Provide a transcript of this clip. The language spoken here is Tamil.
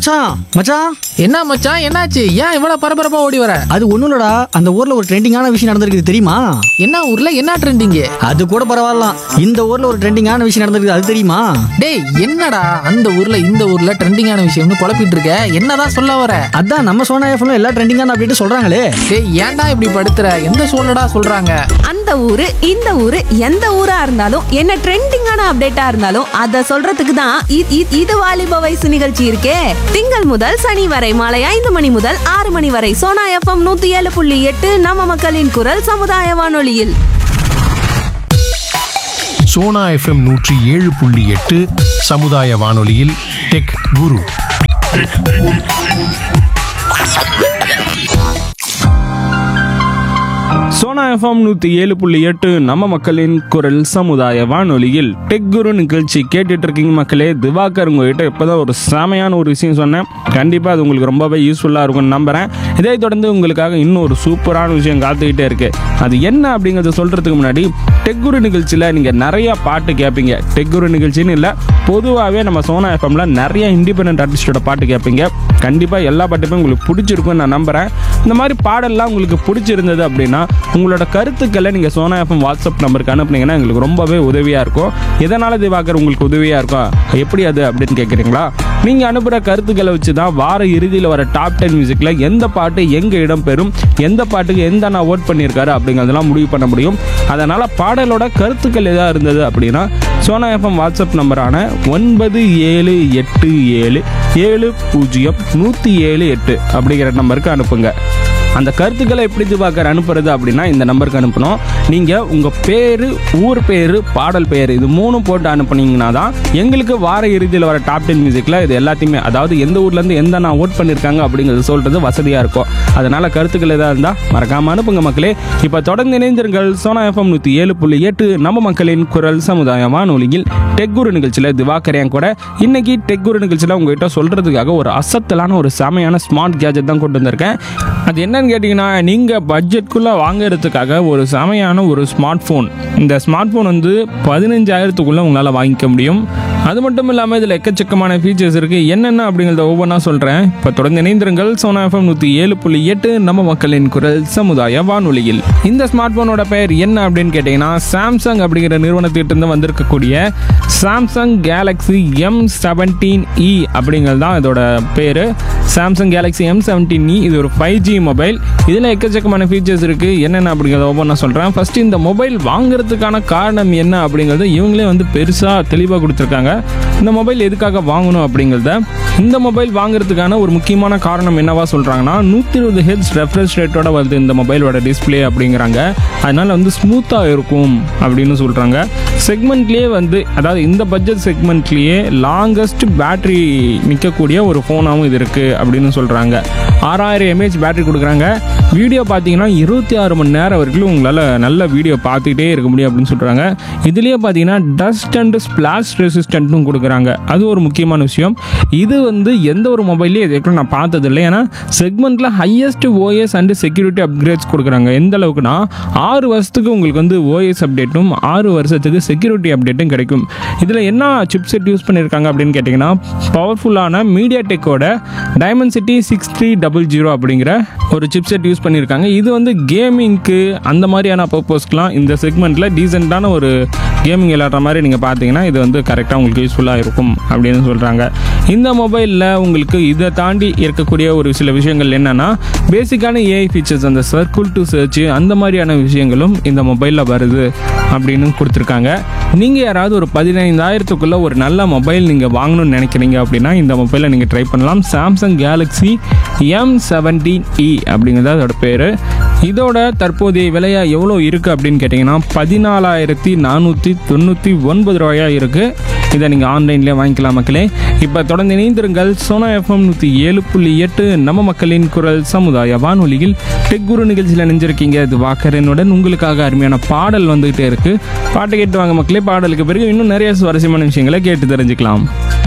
மச்சான் மச்சான் என்ன மச்சான் என்னாச்சு ஏன் இவ்வளவு பரபரப்பா ஓடி வர அது ஒண்ணும் இல்லடா அந்த ஊர்ல ஒரு ட்ரெண்டிங்கான விஷயம் நடந்திருக்கு தெரியுமா என்ன ஊர்ல என்ன ட்ரெண்டிங் அது கூட பரவாயில்ல இந்த ஊர்ல ஒரு ட்ரெண்டிங்கான விஷயம் நடந்திருக்கு அது தெரியுமா டேய் என்னடா அந்த ஊர்ல இந்த ஊர்ல ட்ரெண்டிங்கான விஷயம்னு குழப்பிட்டு இருக்க என்னதான் சொல்ல வர அதான் நம்ம சோனா எஃப்எம்ல எல்லா ட்ரெண்டிங்கான அப்படின்னு சொல்றாங்களே டேய் ஏன்டா இப்படி படுத்துற எந்த சூழ்நிடா சொல்றாங்க அந்த ஊரு இந்த ஊரு எந்த ஊரா இருந்தாலும் என்ன ட்ரெண்டிங்கான அப்டேட்டா இருந்தாலும் அத சொல்றதுக்கு தான் இ- இ- இது வாலிப வயசு நிகழ்ச்சி இருக்கே திங்கள் முதல் சனி வரை மாலை ஐந்து மணி முதல் ஆறு மணி வரை சோனா எஃப்எம் நூத்தி ஏழு புள்ளி எட்டு நம்ம மக்களின் குரல் சமுதாய வானொலியில் சோனா எஃப்எம் நூற்றி ஏழு புள்ளி எட்டு சமுதாய வானொலியில் டெக் குரு சோனா எஃப்எம் நூற்றி ஏழு புள்ளி எட்டு நம்ம மக்களின் குரல் சமுதாய வானொலியில் டெக் குரு நிகழ்ச்சி கேட்டுட்டு இருக்கீங்க மக்களே திவாகர் உங்ககிட்ட இப்போதான் ஒரு செமையான ஒரு விஷயம் சொன்னேன் கண்டிப்பாக அது உங்களுக்கு ரொம்பவே யூஸ்ஃபுல்லாக இருக்கும்னு நம்புகிறேன் இதை தொடர்ந்து உங்களுக்காக இன்னும் ஒரு சூப்பரான விஷயம் காத்துக்கிட்டே இருக்கு அது என்ன அப்படிங்கிறத சொல்கிறதுக்கு முன்னாடி டெக் குரு நிகழ்ச்சியில் நீங்கள் நிறைய பாட்டு கேட்பீங்க டெக் குரு நிகழ்ச்சின்னு இல்லை பொதுவாகவே நம்ம சோனா எஃப்எம்ல நிறைய இண்டிபெண்டன்ட் ஆர்டிஸ்டோட பாட்டு கேட்பீங்க கண்டிப்பாக எல்லா பாட்டுமே உங்களுக்கு பிடிச்சிருக்கும்னு நான் நம்புகிறேன் இந்த மாதிரி பாடல்லாம் உங்களுக்கு பிடிச்சிருந்தது அப்படின்னா உங்களோட கருத்துக்களை நீங்கள் சோனா எஃப்எம் வாட்ஸ்அப் நம்பருக்கு அனுப்புனீங்கன்னா எங்களுக்கு ரொம்பவே உதவியாக இருக்கும் எதனால் திவாகர் உங்களுக்கு உதவியாக இருக்கும் எப்படி அது அப்படின்னு கேட்குறீங்களா நீங்கள் அனுப்புகிற கருத்துக்களை வச்சு தான் வார இறுதியில் வர டாப் டென் மியூசிக்கில் எந்த பாட்டு எங்கே இடம் பெறும் எந்த பாட்டுக்கு எந்த நான் ஓட் பண்ணியிருக்காரு அப்படிங்கிறதெல்லாம் முடிவு பண்ண முடியும் அதனால் பாடலோட கருத்துக்கள் எதாக இருந்தது அப்படின்னா சோனா எஃப்எம் வாட்ஸ்அப் நம்பரான ஒன்பது ஏழு எட்டு ஏழு ஏழு பூஜ்ஜியம் நூற்றி ஏழு எட்டு அப்படிங்கிற நம்பருக்கு அனுப்புங்க அந்த கருத்துக்களை எப்படி திவாகர் அனுப்புறது அப்படின்னா இந்த நம்பருக்கு அனுப்பணும் நீங்கள் உங்கள் பேர் ஊர் பேர் பாடல் பேர் இது மூணும் போட்டு அனுப்புனீங்கன்னா தான் எங்களுக்கு வார இறுதியில் வர டாப் டென் மியூசிக்கில் இது எல்லாத்தையுமே அதாவது எந்த ஊர்லேருந்து எந்த நான் ஓட் பண்ணியிருக்காங்க அப்படிங்கிறது சொல்கிறது வசதியாக இருக்கும் அதனால் கருத்துக்கள் எதாக இருந்தால் மறக்காமல் அனுப்புங்க மக்களே இப்போ தொடர்ந்து இணைந்திருங்கள் சோனா எஃப்எம் நூற்றி ஏழு புள்ளி எட்டு நம்ம மக்களின் குரல் சமுதாய வானொலியில் டெக் குரு நிகழ்ச்சியில் திவாகர் என் கூட இன்னைக்கு டெக் குரு நிகழ்ச்சியில் உங்ககிட்ட சொல்கிறதுக்காக ஒரு அசத்தலான ஒரு செமையான ஸ்மார்ட் கேஜெட் தான் கொண்டு வந்திருக்கேன் அது என்னன்னு கேட்டிங்கன்னா நீங்கள் பட்ஜெட்குள்ளே வாங்குறதுக்காக ஒரு செமையான ஒரு ஸ்மார்ட் ஃபோன் இந்த ஸ்மார்ட் ஃபோன் வந்து பதினஞ்சாயிரத்துக்குள்ளே உங்களால் வாங்கிக்க முடியும் அது மட்டும் இல்லாமல் இதில் எக்கச்சக்கமான ஃபீச்சர்ஸ் இருக்குது என்னென்ன அப்படிங்கிறத ஒவ்வொன்றா சொல்கிறேன் இப்போ தொடர்ந்து இணைந்திருங்கள் சோனா எஃப்எம் நூற்றி ஏழு புள்ளி எட்டு நம்ம மக்களின் குரல் சமுதாய வானொலியில் இந்த ஸ்மார்ட் ஃபோனோட பெயர் என்ன அப்படின்னு கேட்டிங்கன்னா சாம்சங் அப்படிங்கிற நிறுவனத்திட்டிருந்து வந்திருக்கக்கூடிய Samsung Galaxy M seventeen E அப்படிங்கிறது தான் இதோட பேர் Samsung Galaxy M seventeen E இது ஒரு ஃபைவ் ஜி மொபைல் இதில் எக்கச்சக்கமான ஃபீச்சர்ஸ் இருக்குது என்னென்ன அப்படிங்கிறத ஒவ்வொன்றா சொல்கிறேன் ஃபஸ்ட்டு இந்த மொபைல் வாங்குறதுக்கான காரணம் என்ன அப்படிங்கிறது இவங்களே வந்து பெருசாக தெளிவாக கொடுத்துருக்காங்க இந்த மொபைல் எதுக்காக வாங்கணும் அப்படிங்கிறத இந்த மொபைல் வாங்குறதுக்கான ஒரு முக்கியமான காரணம் என்னவா சொல்கிறாங்கன்னா நூற்றி இருபது ஹெல்ஸ் ரெஃப்ரெஷ் ரேட்டோட வருது இந்த மொபைலோட டிஸ்ப்ளே அப்படிங்கிறாங்க அதனால் வந்து ஸ்மூத்தாக இருக்கும் அப்படின்னு சொல்கிறாங்க செக்மெண்ட்லேயே வந்து அதாவது இந்த பட்ஜெட் செக்மெண்ட்லேயே லாங்கஸ்ட் பேட்டரி நிற்கக்கூடிய ஒரு ஃபோனாகவும் இது இருக்குது அப்படின்னு சொல்கிறாங்க ஆறாயிரம் எம்ஏஹெச் பேட்டரி கொடுக்குறாங்க வீடியோ பார்த்தீங்கன்னா இருபத்தி ஆறு மணி நேரம் வரைக்கும் உங்களால் நல்ல வீடியோ பார்த்துக்கிட்டே இருக்க முடியும் அப்படின்னு சொல்கிறாங்க இதுலேயே பார்த்தீங்கன்னா டஸ்ட் அண்ட் ஸ்பிளாஷ் ரெசிஸ்டன்ட்டும் கொடுக்குறாங்க அது ஒரு முக்கியமான விஷயம் இது வந்து எந்த ஒரு மொபைல்லையும் இது வரைக்கும் நான் பார்த்தது இல்லை ஏன்னா செக்மெண்ட்டில் highest OS and security upgrades கொடுக்குறாங்க எந்த அளவுக்குனா ஆறு வருஷத்துக்கு உங்களுக்கு வந்து ஓஎஸ் அப்டேட்டும் ஆறு வருஷத்துக்கு செக்யூரிட்டி அப்டேட்டும் கிடைக்கும் இதில் என்ன சிப் செட் யூஸ் பண்ணியிருக்காங்க அப்படின்னு கேட்டிங்கன்னா பவர்ஃபுல்லான மீடியா டெக்கோட Dimensity six three double zero அப்படிங்கிற ஒரு சிப் செட் யூஸ் பண்ணியிருக்காங்க இது வந்து கேமிங்க்கு அந்த மாதிரியான பர்பஸ்க்குலாம் இந்த செக்மெண்ட்டில் டீசெண்டான ஒரு கேமிங் விளையாடுற மாதிரி நீங்கள் பார்த்தீங்கன்னா இது வந்து கரெக்டாக உங்களுக்கு யூஸ்ஃபுல்லாக இருக்கும் அப்படின்னு சொல்கிறாங்க இந்த மொபைலில் உங்களுக்கு இதை தாண்டி இருக்கக்கூடிய ஒரு சில விஷயங்கள் என்னென்னா பேசிக்கான ஏஐ ஃபீச்சர்ஸ் அந்த சர்க்குல் டு சர்ச் அந்த மாதிரியான விஷயங்களும் இந்த மொபைலில் வருது அப்படின்னு கொடுத்துருக்காங்க நீங்கள் யாராவது ஒரு பதினைந்தாயிரத்துக்குள்ளே ஒரு நல்ல மொபைல் நீங்கள் வாங்கணும்னு நினைக்கிறீங்க அப்படின்னா இந்த மொபைலை நீங்கள் ட்ரை பண்ணலாம் Samsung Galaxy M seventeen E அப்படிங்கிறது அதோட பேர் இதோட தற்போதைய விலையா எவ்வளோ இருக்குது அப்படின்னு கேட்டிங்கன்னா பதினாலாயிரத்தி நானூற்றி தொண்ணூற்றி ஒன்பது ரூபாயா இருக்குது இதை நீங்கள் ஆன்லைன்லேயே வாங்கிக்கலாம் மக்களே இப்போ தொடர்ந்து இணைந்திருங்கள் சோனா எஃப்எம் நூற்றி ஏழு புள்ளி எட்டு நம்ம மக்களின் குரல் சமுதாய வானொலியில் டெக் குரு நிகழ்ச்சியில் நினைஞ்சிருக்கீங்க இது வாக்கரனுடன் உங்களுக்காக அருமையான பாடல் வந்துகிட்டே இருக்கு பாட்டு கேட்டு வாங்க மக்களே பாடலுக்கு பிறகு இன்னும் நிறைய சுவாரஸ்யமான விஷயங்களை கேட்டு தெரிஞ்சுக்கலாம்